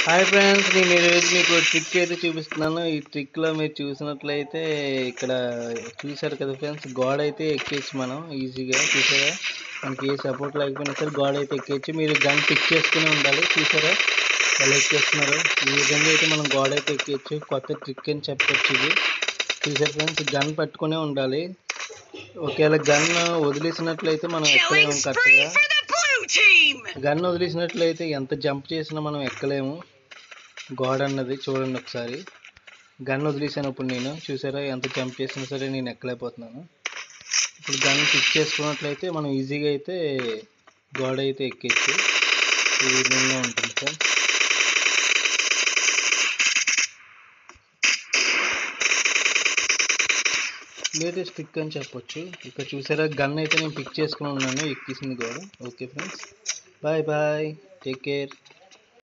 Hi friends నేను ఈరోజు మీకు ట్రిక్ అయితే చూపిస్తున్నాను ఈ ట్రిక్లో మీరు చూసినట్లయితే ఇక్కడ చూశారు కదా ఫ్రెండ్స్ గోడ అయితే ఎక్కేయచ్చు మనం ఈజీగా చూసారా మనకి ఏ సపోర్ట్ లేకపోయినా సరే గోడ అయితే ఎక్కేయచ్చు మీరు గన్ పిక్ చేసుకుని ఉండాలి చూసారా ఎలా ఎక్కేస్తున్నారు ఈ విధంగా అయితే మనం గోడ అయితే ఎక్కేయచ్చు కొత్త ట్రిక్ అని చెప్పొచ్చు ఇది చూసారు ఫ్రెండ్స్ గన్ పట్టుకునే ఉండాలి ఒకవేళ గన్ వదిలేసినట్లయితే మనం Killing ఎక్కలేము spree కరెక్ట్గా for the blue team! Gun వదిలేసినట్లయితే ఎంత జంప్ చేసినా మనం ఎక్కలేము గోడ అన్నది చూడండి ఒకసారి గన్ వదిలేసాను ఇప్పుడు నేను చూసారా ఎంత జంప్ చేసినా సరే నేను ఎక్కలేకపోతున్నాను ఇప్పుడు గన్ పిక్ చేసుకున్నట్లయితే మనం ఈజీగా అయితే గోడ అయితే ఎక్కేయచ్చు ఈ విధంగా ఉంటుంది సార్ లేటెస్ట్ ట్రిక్ అని చెప్పొచ్చు ఇక్కడ చూసారా గన్ అయితే నేను పిక్ చేసుకుని ఉన్నాను ఎక్కేసింది గోడ okay friends bye bye take care